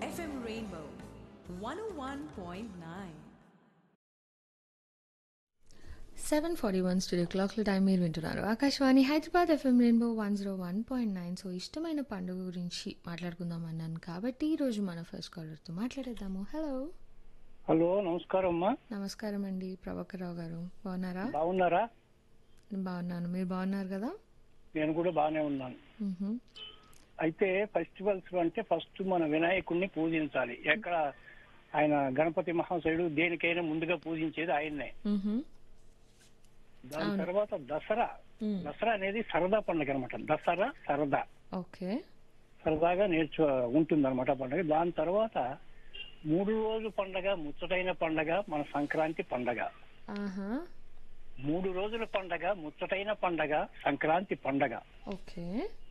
FM Rainbow 101.9. Seven forty one studio క్లాక్ల time మీరు వింటున్నారు Akashvani Hyderabad FM Rainbow one zero one point nine so ఇష్టమైన పండుగ గురించి మాట్లాడుకుందాం అన్నాను కాబట్టి ఈరోజు మన ఫస్ట్ కాలర్తో మాట్లాడేద్దాము హలో హలో నమస్కారం అమ్మా నమస్కారం అండి ప్రభాకర్ గారు బాగున్నారా బాగున్నారా నేను బాగున్నాను మీరు బాగున్నారు కదా నేను కూడా బాగానే ఉన్నాను మ్హూ. అయితే ఫెస్టివల్స్ అంటే ఫస్ట్ మన వినాయకుడిని పూజించాలి ఎక్కడ ఆయన గణపతి మహాశయుడు దేనికైనా ముందుగా పూజించేది ఆయన్నే మ్హూ. దాని తర్వాత దసరా మ్. దసరా అనేది సరదా పండుగ అనమాట దసరా సరదా ఓకే సరదాగా నేర్చు ఉంటుంది అనమాట పండుగ దాని తర్వాత మూడు రోజుల పండగ ముచ్చటైన పండగ మన సంక్రాంతి పండగ ఆహా మూడు రోజుల పండగ ముచ్చటైన పండగ సంక్రాంతి పండగ ఓకే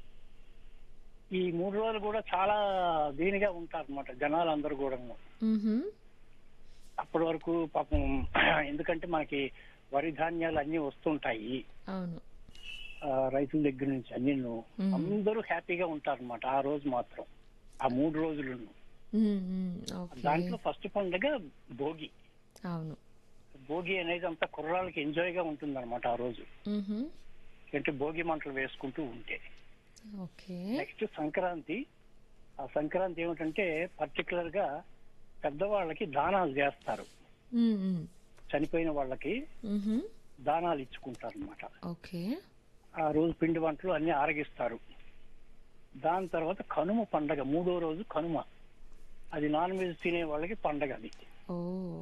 ఈ మూడు రోజులు కూడా చాలా దీనిగా ఉంటారు అనమాట జనాలందరూ కూడా మ్హూ. అప్పటి వరకు పాపం ఎందుకంటే మనకి వరి ధాన్యాలు అన్ని వస్తుంటాయి అవును ఆ, రైతుల దగ్గర నుంచి అన్ని మ్మ్. అందరూ హ్యాపీగా ఉంటారు అనమాట ఆ రోజు మాత్రం ఆ మూడు రోజులు మ్, మ్, ఓకే దాంట్లో ఫస్ట్ పండుగ భోగి అవును భోగి అనేది అంతా కుర్రాళ్ళకి ఎంజాయ్ గా ఉంటుంది అనమాట ఆ రోజు మ్హూ. అంటే భోగి మంటలు వేసుకుంటూ ఉంటే ఓకే నెక్స్ట్ సంక్రాంతి ఆ సంక్రాంతి ఏమిటంటే పర్టికులర్ గా పెద్దవాళ్ళకి దానాలు చేస్తారు మ్, మ్. చనిపోయిన వాళ్ళకి మ్హూ. దానాలు ఇచ్చుకుంటారు అనమాట ఓకే ఆ రోజు పిండి వంటలు అన్ని ఆరగిస్తారు దాని తర్వాత కనుమ పండగ మూడో రోజు కనుమ అది నాన్ వెజ్ తినే వాళ్ళకి పండగ అది ఓ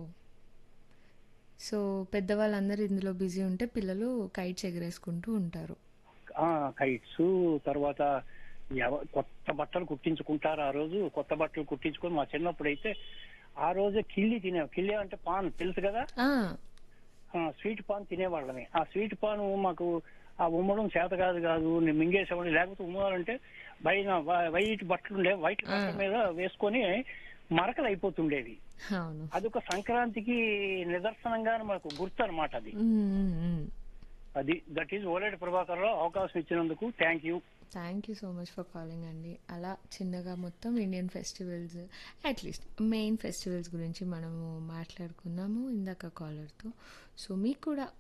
సో పెద్దవాళ్ళందరూ ఇందులో బిజీ ఉంటే పిల్లలు కైట్స్ ఎగరేసుకుంటూ ఉంటారు ఆ కైట్స్ తర్వాత ఎవ- కొత్త బట్టలు కుట్టించుకుంటారు ఆ రోజు కొత్త బట్టలు కుట్టించుకొని మా చిన్నప్పుడు అయితే ఆ రోజే కిల్లి తినే కిల్లి అంటే పాన్ తెలుసు కదా ఆ, ఆ, స్వీట్ పాన్ తినేవాళ్ళమే ఆ స్వీట్ పాన్ మాకు ఆ ఉమ్మడం చేత కాదు కాదు నేను మింగేసేవాడిని లేకపోతే ఉమ్మాలంటే పైన వై- వైట్ బట్టలు ఉండే వైట్ బట్టల మీద వేసుకొని మరకలు అయిపోతుండేవి అవును అదొక సంక్రాంతికి నిదర్శనంగా మనకు గుర్తు అనమాట అది అది దట్ ఈజ్ ఓలేటి ప్రభాకర్ రావు అవకాశం ఇచ్చినందుకు thank you thank you so much for calling అండి అలా చిన్నగా మొత్తం Indian festivals at least main festivals గురించి మనము మాట్లాడుకున్నాము ఇందాక కాలర్తో సో మీకు కూడా